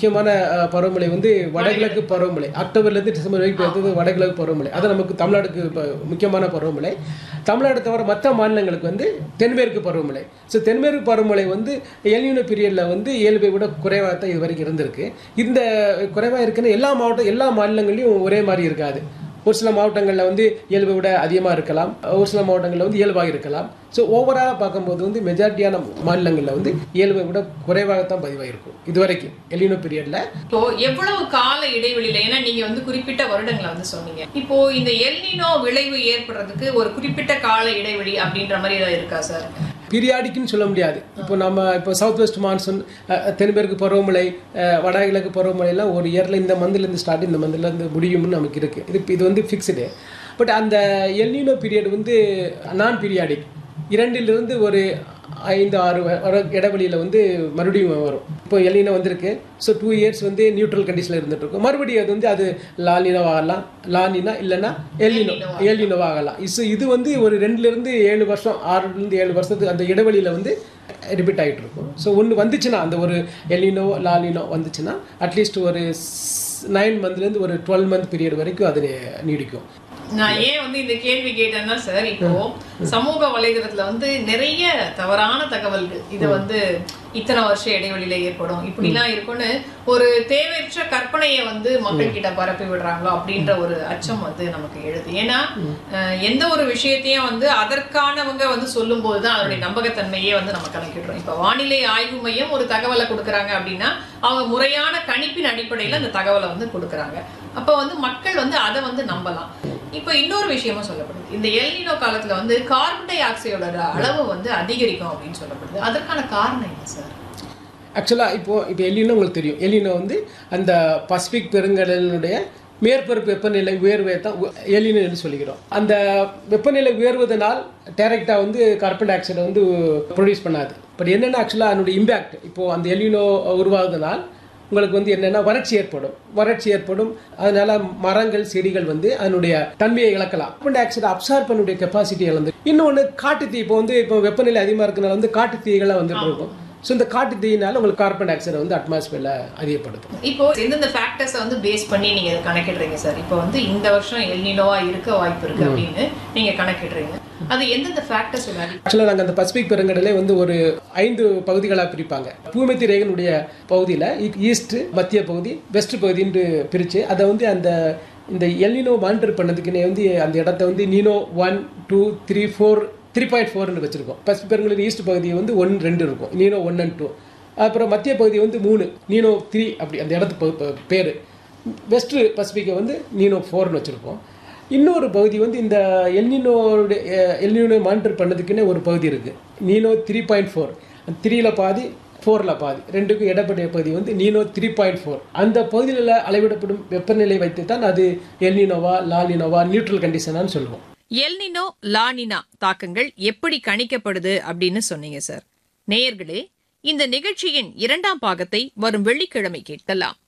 முக்கியமான அஹ், பருவமழை வந்து வடகிழக்கு பருவமழை அக்டோபர்லேருந்து டிசம்பர் வரைக்கும் பெய்தது வடகிழக்கு பருவமழை அது நமக்கு தமிழ்நாடுக்கு இப்ப முக்கியமான பருவமழை தமிழ்நாடு தவிர மற்ற மாநிலங்களுக்கு வந்து தென்மேற்கு பருவமழை ஸோ தென்மேற்கு பருவமழை வந்து எல்யூனோ பீரியடில் வந்து இயல்பை விட குறைவாக தான் இது வரைக்கும் இருந்திருக்கு இந்த குறைவாக இருக்குன்னு எல்லா மாவட்டம் எல்லா மாநிலங்களையும் ஒரே மாதிரி இருக்காது ஒரு சில மாவட்டங்களில் வந்து இயல்பை விட அதிகமாக இருக்கலாம் ஒரு சில மாவட்டங்களில் வந்து இயல்பாக இருக்கலாம் ஸோ ஓவராலாக பார்க்கும்போது வந்து மெஜாரிட்டியான மாநிலங்களில் வந்து இயல்பை விட குறைவாகத்தான் பதிவாயிருக்கும் இது வரைக்கும் எலினோ பீரியடில் இப்போ எவ்வளவு கால இடைவெளியில ஏன்னா நீங்க வந்து குறிப்பிட்ட வருடங்களை வந்து சொன்னீங்க இப்போ இந்த எல்னினோ விளைவு ஏற்படுறதுக்கு ஒரு குறிப்பிட்ட கால இடைவெளி அப்படின்ற மாதிரி ஏதாவது இருக்கா சார் பீரியாடிக்குன்னு சொல்ல முடியாது இப்போ நம்ம இப்போ சவுத் வெஸ்ட் மான்சூன் அஹ், தென்மேற்கு பருவமழை அஹ், வடகிழக்கு பருவமழைலாம் ஒரு இயரில் இந்த மந்த்லேருந்து ஸ்டார்ட் இந்த மந்த்லேருந்து முடியும்னு நமக்கு இருக்குது இது இது வந்து ஃபிக்ஸ்டு பட் அந்த எல்னினோ பீரியட் வந்து நான் பீரியாடிக் இரண்டிலிருந்து ஒரு ஐந்து ஆறு வ- வர இடைவெளியில் வந்து மறுபடியும் வரும் இப்போ எல்னினோ வந்திருக்கு ஸோ டூ இயர்ஸ் வந்து நியூட்ரல் கண்டிஷனில் இருந்துட்டு இருக்கும் மறுபடியும் அது வந்து அது லாலினோ ஆகலாம் லானினா இல்லைன்னா எல்லினோ எல்லினோ ஆகலாம் இஸ் இது வந்து ஒரு ரெண்டுலேருந்து ஏழு வருஷம் ஆறுலேருந்து ஏழு வருஷத்துக்கு அந்த இடைவெளியில் வந்து ரிப்பீட் ஆகிட்டு இருக்கும் ஸோ ஒன்று வந்துச்சுன்னா அந்த ஒரு எல்லினோ லாலினோ வந்துச்சுன்னா அட்லீஸ்ட் ஒரு நைன் மந்த்லேருந்து ஒரு டுவெல் மந்த் பீரியட் வரைக்கும் அது நீடிக்கும் நான் ஏன் வந்து இந்த கேள்வி கேட்டேன்னா சார் இப்போ சமூக வலைதளத்துல வந்து நிறைய தவறான தகவல்கள் இது வந்து இத்தனை வருஷ இடைவெளியில ஏற்படும் இப்படிலாம் இருக்கும்னு ஒரு தேவையற்ற கற்பனையை வந்து மக்கள் கிட்ட பரப்பி விடுறாங்களோ அப்படின்ற ஒரு அச்சம் வந்து நமக்கு எழுது ஏன்னா அஹ், எந்த ஒரு விஷயத்தையும் வந்து அதற்கானவங்க வந்து சொல்லும் போதுதான் அதனுடைய நம்பகத்தன்மையே வந்து நம்ம கணக்கிடுறோம் இப்ப வானிலை ஆய்வு மையம் ஒரு தகவலை கொடுக்குறாங்க அப்படின்னா அவங்க முறையான கணிப்பின் அடிப்படையில அந்த தகவலை வந்து கொடுக்குறாங்க அப்ப வந்து மக்கள் வந்து அதை வந்து நம்பலாம் இப்போ இன்னொரு விஷயமும் சொல்லப்படுது இந்த எல்னினோ காலத்துல வந்து கார்பன் டை ஆக்சைடோட அளவு வந்து அதிகரிக்கும் அப்படின்னு சொல்லப்படுது அதற்கான காரணம் என்ன சார் ஆக்சுவலாக இப்போ இப்போ எலினோ உங்களுக்கு தெரியும் எலினோ வந்து அந்த பசிபிக் பெருங்கடலினுடைய மேற்பரப்பு வெப்பநிலை உயர்வை தான் எலினோ என்று சொல்லிக்கிறோம் அந்த வெப்பநிலை உயர்வதனால் டைரெக்டாக வந்து கார்பன் டை ஆக்சைடை வந்து ப்ரொடியூஸ் பண்ணாது பட் என்னென்ன ஆக்சுவலாக அதனுடைய இம்பேக்ட் இப்போது அந்த எலினோ உருவாகுதனால் உங்களுக்கு வந்து என்னென்னா வறட்சி ஏற்படும் வறட்சி ஏற்படும் அதனால மரங்கள் செடிகள் வந்து அதனுடைய தன்மையை இழக்கலாம் கார்பன் டை ஆக்சைடை அப்சார்ப் பண்ணக்கூடிய கெப்பாசிட்டி இழந்து இன்னொன்று காட்டுத்தீ இப்போ வந்து இப்போ வெப்பநிலை அதிகமாக இருக்கனால வந்து காட்டுத்தீகளாக வந்துட்டு இருக்கும் ஸோ இந்த காட்டு தீயினால உங்களுக்கு கார்பன் டை ஆக்சைடை வந்து அட்மாஸ்பியரில் அதிகப்படுத்தும் இப்போ எந்தெந்த ஃபேக்டர்ஸை வந்து பேஸ் பண்ணி நீங்க இதை கணக்கிடுறீங்க சார் இப்போ வந்து இந்த வருஷம் எல்னினோவா இருக்க வாய்ப்பு இருக்கு அப்படின்னு நீங்க கணக்கிடுறீங்க அது எந்தெந்த ஃபேக்டர்ஸ் விளையாடி ஆக்சுவலாக நாங்கள் அந்த பசிபிக் பெருங்கடலே வந்து ஒரு ஐந்து பகுதிகளாக பிரிப்பாங்க பூமத்தி ரேகனுடைய பகுதியில் ஈஸ்ட் மத்திய பகுதி வெஸ்ட் பகுதின்னு பிரித்து அதை வந்து அந்த இந்த எல்னினோ மானிட்டர் பண்ணதுக்குன்னே வந்து அந்த இடத்த வந்து Nino one two three four three point ஃபோர்னு வச்சுருக்கோம் பசிபிக் பெருங்கடல் ஈஸ்ட் பகுதி வந்து ஒன் ரெண்டு இருக்கும் நீனோ ஒன் அண்ட் டூ அப்புறம் மத்திய பகுதி வந்து மூணு நீனோ த்ரீ அப்படி அந்த இடத்து பேர் வெஸ்ட் பசிபிக்கை வந்து நீனோ ஃபோர்னு வச்சுருக்கோம் இன்னொரு பகுதி வந்து இந்த எல்னினோட எல்னினோ மானிட்டர் பண்ணதுக்குன்னே ஒரு பகுதி இருக்குது நீனோ த்ரீ பாயிண்ட் ஃபோர் த்ரீயில் பாதி ஃபோரில் பாதி ரெண்டுக்கும் இடப்பட்ட பகுதி வந்து நீனோ த்ரீ பாயிண்ட் ஃபோர் அந்த பகுதியில் அளவிடப்படும் வெப்பநிலை வைத்து தான் அது எல்னினோவா லாலினோவா நியூட்ரல் கண்டிஷனான்னு சொல்லுவோம் எல்னினோ லானினா தாக்கங்கள் எப்படி கணிக்கப்படுது அப்படின்னு சொன்னீங்க சார் நேயர்களே இந்த நிகழ்ச்சியின் இரண்டாம் பாகத்தை வரும் வெள்ளிக்கிழமை கேட்கலாம்